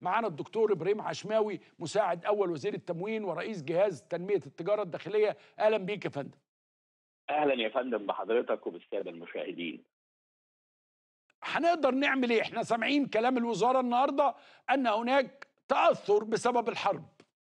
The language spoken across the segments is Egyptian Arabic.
معانا الدكتور ابراهيم عشماوي مساعد اول وزير التموين ورئيس جهاز تنميه التجاره الداخليه اهلا بيك يا فندم اهلا يا فندم بحضرتك وبالساده المشاهدين هنقدر نعمل ايه احنا سامعين كلام الوزاره النهارده ان هناك تاثر بسبب الحرب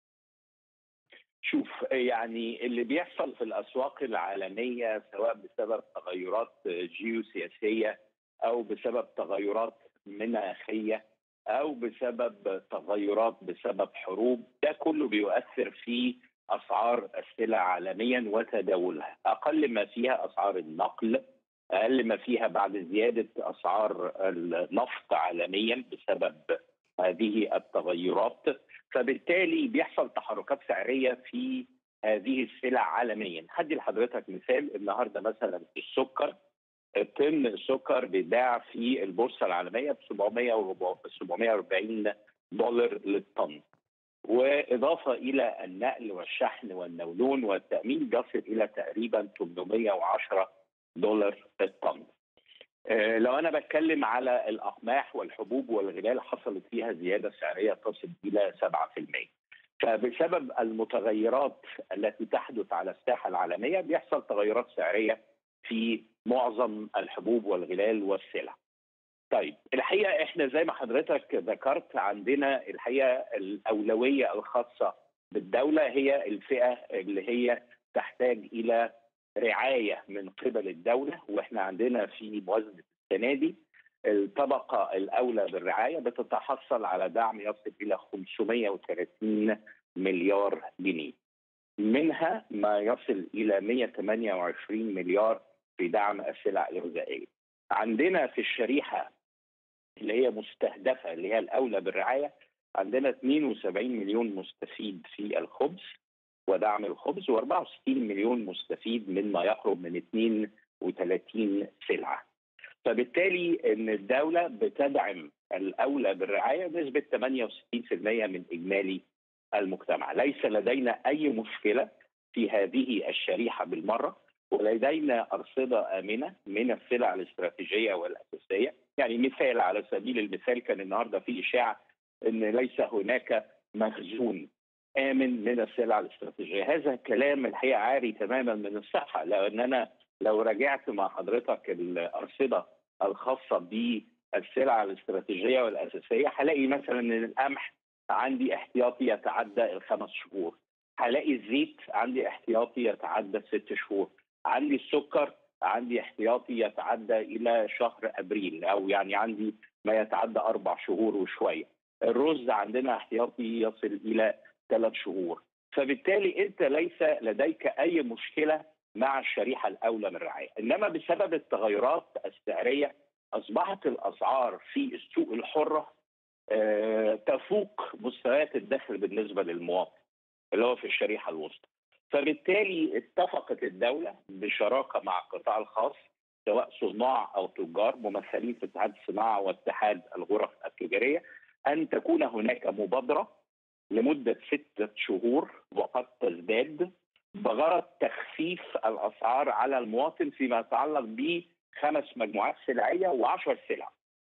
شوف يعني اللي بيحصل في الاسواق العالميه سواء بسبب تغيرات جيوسياسيه او بسبب تغيرات مناخيه او بسبب تغيرات بسبب حروب ده كله بيؤثر في اسعار السلع عالميا وتداولها اقل ما فيها اسعار النقل اقل ما فيها بعد زياده اسعار النفط عالميا بسبب هذه التغيرات فبالتالي بيحصل تحركات سعريه في هذه السلع عالميا هدي لحضرتك مثال النهارده مثلا السكر طن السكر بيتباع في البورصه العالميه ب 700 و 740 دولار للطن واضافه الى النقل والشحن والنولون والتامين بيصل الى تقريبا 810 دولار الطن. آه، لو انا بتكلم على الاقماح والحبوب والغلال حصلت فيها زياده سعريه تصل الى 7%. فبسبب المتغيرات التي تحدث على الساحه العالميه بيحصل تغيرات سعريه في معظم الحبوب والغلال والسلع. طيب الحقيقه احنا زي ما حضرتك ذكرت عندنا الحقيقه الاولويه الخاصه بالدوله هي الفئه اللي هي تحتاج الى رعايه من قبل الدوله واحنا عندنا في موازنه السنه دي الطبقه الاولى بالرعايه بتتحصل على دعم يصل الى 530 مليار جنيه. منها ما يصل الى 128 مليار في دعم السلع الغذائيه. عندنا في الشريحه اللي هي مستهدفه اللي هي الاولى بالرعايه عندنا 72 مليون مستفيد في الخبز ودعم الخبز و64 مليون مستفيد من ما يقرب من 32 سلعه. فبالتالي ان الدوله بتدعم الاولى بالرعايه بنسبه 68% من اجمالي المجتمع، ليس لدينا اي مشكله في هذه الشريحه بالمره ولدينا ارصده امنه من السلع الاستراتيجيه والاساسيه، يعني مثال على سبيل المثال كان النهارده في اشاعه ان ليس هناك مخزون امن من السلع الاستراتيجيه، هذا كلام الحقيقه عاري تماما من الصحه لان انا لو راجعت مع حضرتك الارصده الخاصه بالسلع الاستراتيجيه والاساسيه هلاقي مثلا ان القمح عندي احتياطي يتعدى الخمس شهور، هلاقي الزيت عندي احتياطي يتعدى ست شهور، عندي السكر عندي احتياطي يتعدى الى شهر ابريل او يعني عندي ما يتعدى اربع شهور وشويه. الرز عندنا احتياطي يصل الى ثلاث شهور. فبالتالي انت ليس لديك اي مشكله مع الشريحه الاولى من الرعايه، انما بسبب التغيرات السعريه اصبحت الاسعار في السوق الحره آه، تفوق مستويات الدخل بالنسبه للمواطن اللي هو في الشريحه الوسطى. فبالتالي اتفقت الدوله بشراكه مع القطاع الخاص سواء صناع او تجار ممثلين في اتحاد الصناعه واتحاد الغرف التجاريه ان تكون هناك مبادره لمده سته شهور وقد تزداد بغرض تخفيف الاسعار على المواطن فيما يتعلق بخمس مجموعات سلعيه وعشر سلع.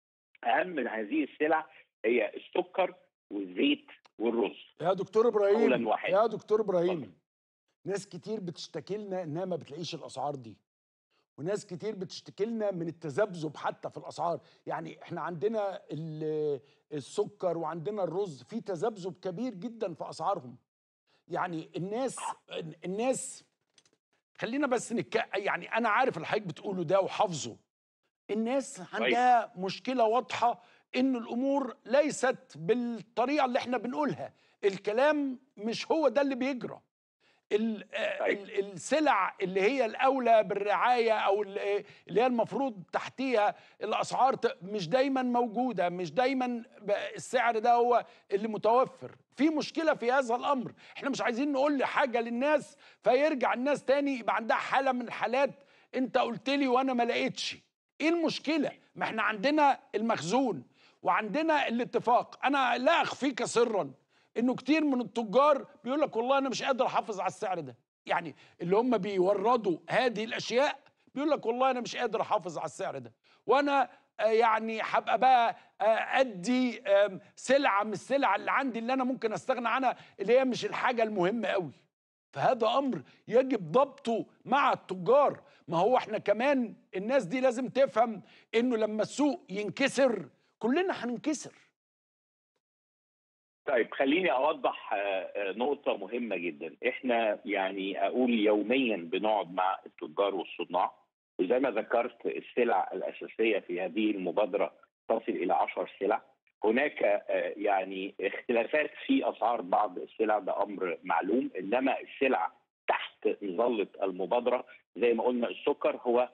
اهم من هذه السلع هي السكر والزيت والرز. يا دكتور ابراهيم قولاً واحدا. يا دكتور ابراهيم اتفضل. ناس كتير بتشتكي لنا انها ما بتلاقيش الاسعار دي وناس كتير بتشتكي لنا من التذبذب حتى في الاسعار يعني احنا عندنا ال- السكر وعندنا الرز في تذبذب كبير جدا في اسعارهم يعني الناس الناس خلينا بس نك يعني انا عارف اللي حضرتك بتقوله ده وحافظه الناس عندها مشكله واضحه ان الامور ليست بالطريقه اللي احنا بنقولها الكلام مش هو ده اللي بيجرى ال- آه، طيب. ال- السلع اللي هي الاولى بالرعايه او ال- آه، اللي هي المفروض تحتيها الاسعار ت- مش دايما موجوده مش دايما ب- السعر ده هو اللي متوفر في مشكله في هذا الامر احنا مش عايزين نقول حاجه للناس فيرجع الناس تاني يبقى عندها حاله من الحالات انت قلت لي وانا ما لقيتش ايه المشكله ما احنا عندنا المخزون وعندنا الاتفاق انا لا اخفيك سرا انه كتير من التجار بيقول لك والله انا مش قادر احافظ على السعر ده يعني اللي هم بيوردوا هذه الاشياء بيقول لك والله انا مش قادر احافظ على السعر ده وانا آه، يعني هبقى بقى آه، ادي آم، سلعه من السلع اللي عندي اللي انا ممكن استغنى عنها اللي هي مش الحاجه المهمه قوي فهذا امر يجب ضبطه مع التجار ما هو احنا كمان الناس دي لازم تفهم انه لما السوق ينكسر كلنا هننكسر طيب خليني اوضح آه، آه، نقطة مهمة جدا، احنا يعني اقول يوميا بنقعد مع التجار والصناع وزي ما ذكرت السلع الاساسية في هذه المبادرة تصل الى 10 سلع، هناك آه، يعني اختلافات في اسعار بعض السلع ده امر معلوم، انما السلع تحت مظلة المبادرة زي ما قلنا السكر هو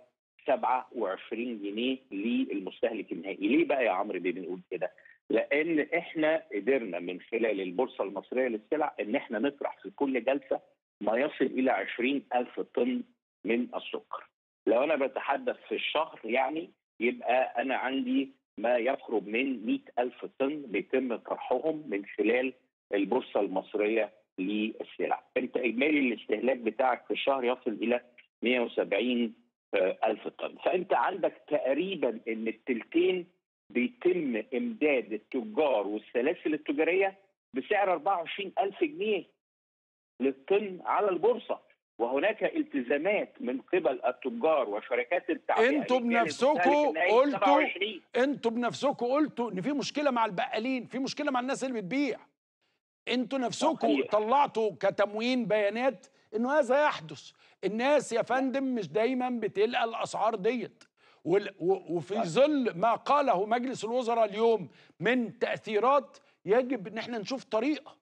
27 جنيه للمستهلك النهائي، ليه بقى يا عمرو بيه بنقول كده؟ لان احنا قدرنا من خلال البورصه المصريه للسلع ان احنا نطرح في كل جلسه ما يصل الى 20 الف طن من السكر. لو انا بتحدث في الشهر يعني يبقى انا عندي ما يقرب من 100 الف طن بيتم طرحهم من خلال البورصه المصريه للسلع. انت اجمالي الاستهلاك بتاعك في الشهر يصل الى 170 الف طن، فانت عندك تقريبا ان التلتين بيتم امداد التجار والسلاسل التجاريه بسعر 24 الف جنيه للطن على البورصه وهناك التزامات من قبل التجار وشركات التعبئه انتوا لإجمالي بنفسكوا المستهلك النهائي قلتوا 27. انتوا بنفسكوا قلتوا ان في مشكله مع البقالين في مشكله مع الناس اللي بتبيع انتوا نفسكوا صحيح. طلعتوا كتموين بيانات انه هذا يحدث الناس يا فندم مش دايما بتلقى الاسعار ديت وال- و- وفي ظل ما قاله مجلس الوزراء اليوم من تاثيرات يجب ان احنا نشوف طريقه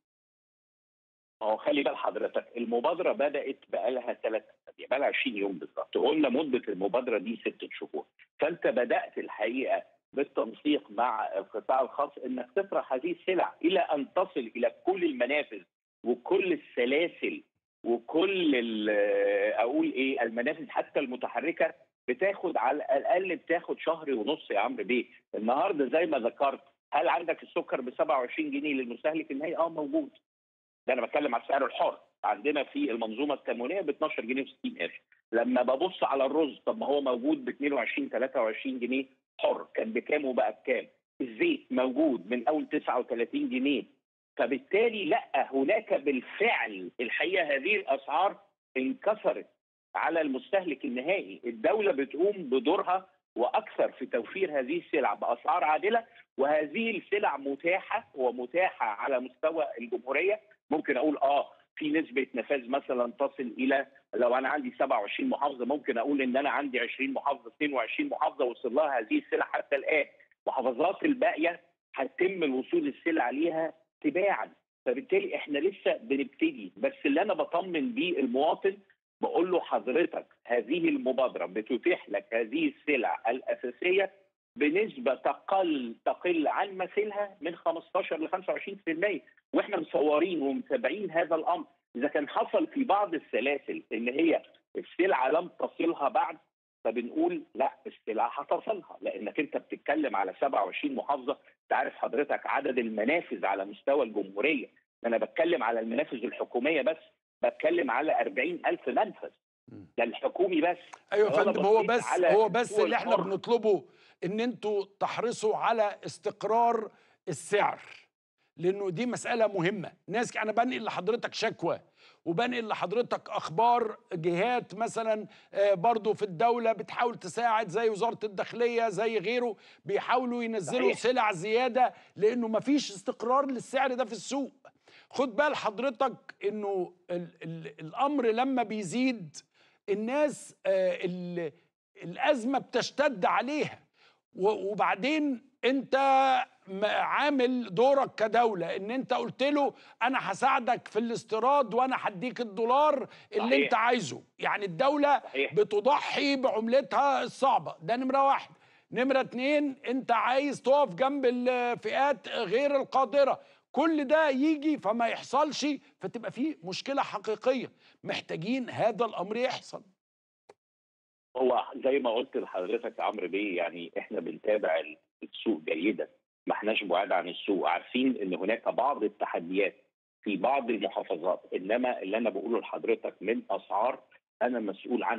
ما هو خلي بال حضرتك المبادره بدات بقالها ثلاث اسابيع بقالها 20 يوم بالظبط قلنا مده المبادره دي ست شهور فانت بدات الحقيقه بالتنسيق مع القطاع الخاص انك تطرح هذه السلع الى ان تصل الى كل المنافذ وكل السلاسل وكل ال- اقول ايه المنافذ حتى المتحركه بتاخد على الاقل بتاخد شهر ونص يا عمرو بيه النهارده زي ما ذكرت هل عندك السكر ب 27 جنيه للمستهلك النهائي؟ اه موجود ده انا بتكلم على السعر الحر عندنا في المنظومه التموينيه ب 12 جنيه و60 قرش لما ببص على الرز طب ما هو موجود ب 22 23 جنيه حر كان بكام وبقى بكام الزيت موجود من اول 39 جنيه فبالتالي لا هناك بالفعل الحقيقه هذه الاسعار انكسرت على المستهلك النهائي الدوله بتقوم بدورها واكثر في توفير هذه السلع باسعار عادله وهذه السلع متاحه ومتاحه على مستوى الجمهوريه ممكن اقول اه في نسبه نفاذ مثلا تصل الى لو انا عندي 27 محافظه ممكن اقول ان انا عندي 20 محافظه 22 محافظه وصل لها هذه السلع حتى الان محافظات الباقيه هتم الوصول السلع ليها تباعا فبالتالي احنا لسه بنبتدي بس اللي انا بطمن بيه المواطن بقول له حضرتك هذه المبادره بتتيح لك هذه السلع الاساسيه بنسبه تقل تقل عن مثيلها من 15 ل 25% واحنا مصورين ومتابعين هذا الامر اذا كان حصل في بعض السلاسل ان هي السلعه لم تصلها بعد فبنقول لا السلعه هتصلها لانك انت بتتكلم على 27 محافظه تعرف حضرتك عدد المنافذ على مستوى الجمهوريه انا بتكلم على المنافذ الحكوميه بس بتكلم على 40 ألف منفذ ده الحكومي بس ايوه يا وأنا فندم هو بصيت بس على هو بس السوق اللي احنا الحر. بنطلبه ان انتوا تحرصوا على استقرار السعر لانه دي مساله مهمه ناس انا بنقل لحضرتك شكوى وبنقل لحضرتك اخبار جهات مثلا آه، برضو في الدوله بتحاول تساعد زي وزاره الداخليه زي غيره بيحاولوا ينزلوا صحيح. سلع زياده لانه مفيش استقرار للسعر ده في السوق خد بال حضرتك انه ال ال الامر لما بيزيد الناس آه ال الازمه بتشتد عليها و- وبعدين انت م- عامل دورك كدوله ان انت قلت له انا هساعدك في الاستيراد وانا هديك الدولار اللي صحيح. انت عايزه يعني الدوله صحيح. بتضحي بعملتها الصعبه ده نمره واحد نمرة اتنين انت عايز تقف جنب الفئات غير القادرة كل ده يجي فما يحصلش فتبقى فيه مشكلة حقيقية محتاجين هذا الأمر يحصل هو زي ما قلت لحضرتك يا عمرو بيه يعني احنا بنتابع السوق جيدا ما احناش بعاد عن السوق عارفين ان هناك بعض التحديات في بعض المحافظات انما اللي انا بقوله لحضرتك من اسعار انا مسؤول عنها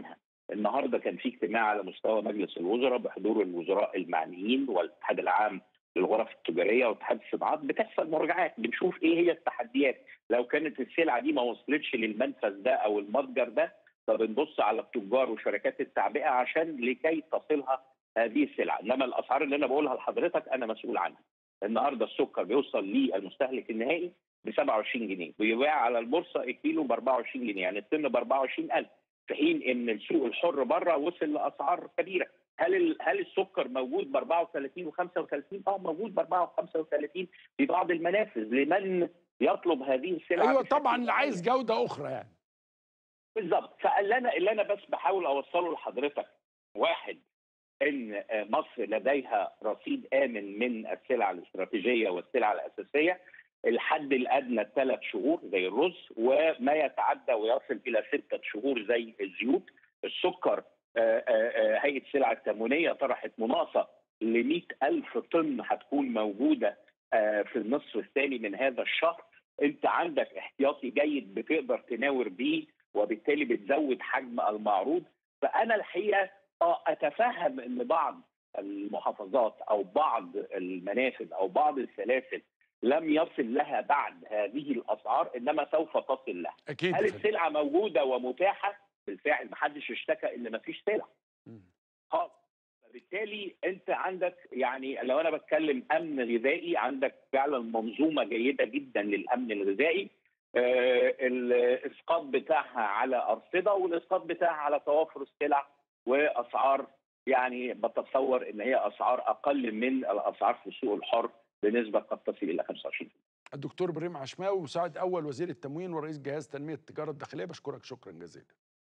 النهارده كان في اجتماع على مستوى مجلس الوزراء بحضور الوزراء المعنيين والاتحاد العام للغرف التجاريه واتحاد الصناعات بتحصل مراجعات بنشوف ايه هي التحديات لو كانت السلعه دي ما وصلتش للمنفذ ده او المتجر ده فبنبص على التجار وشركات التعبئه عشان لكي تصلها هذه السلعه انما الاسعار اللي انا بقولها لحضرتك انا مسؤول عنها النهارده السكر بيوصل للمستهلك النهائي ب 27 جنيه بيباع على البورصه الكيلو ب 24 جنيه يعني الطن ب 24000 في حين ان السوق الحر بره وصل لاسعار كبيره هل ال- هل السكر موجود ب 34 و35 اه موجود ب 4 و35 في بعض المنافذ لمن يطلب هذه السلع ايوه بشكل طبعا اللي معين. عايز جوده اخرى يعني بالظبط فاللي انا اللي انا بس بحاول اوصله لحضرتك واحد ان مصر لديها رصيد امن من السلع الاستراتيجيه والسلع الاساسيه الحد الادنى ثلاث شهور زي الرز وما يتعدى ويصل الى سته شهور زي الزيوت السكر آه، آه، آه، هيئه السلع التموينيه طرحت مناقصه ل ألف طن هتكون موجوده آه، في النصف الثاني من هذا الشهر انت عندك احتياطي جيد بتقدر تناور بيه وبالتالي بتزود حجم المعروض فانا الحقيقه اه اتفهم ان بعض المحافظات او بعض المنافذ او بعض السلاسل لم يصل لها بعد هذه الاسعار انما سوف تصل لها اكيد هل يا فندم. السلعه موجوده ومتاحه بالفعل محدش اشتكى ان مفيش سلع مم. خالص فبالتالي انت عندك يعني لو انا بتكلم امن غذائي عندك فعلا منظومه جيده جدا للامن الغذائي آه، الاسقاط بتاعها على ارصده والاسقاط بتاعها على توافر السلع واسعار يعني بتصور ان هي اسعار اقل من الاسعار في السوق الحر بنسبه قد تصل الى 25 الدكتور ابراهيم عشماوي مساعد اول وزير التموين ورئيس جهاز تنميه التجاره الداخليه بشكرك شكرا جزيلا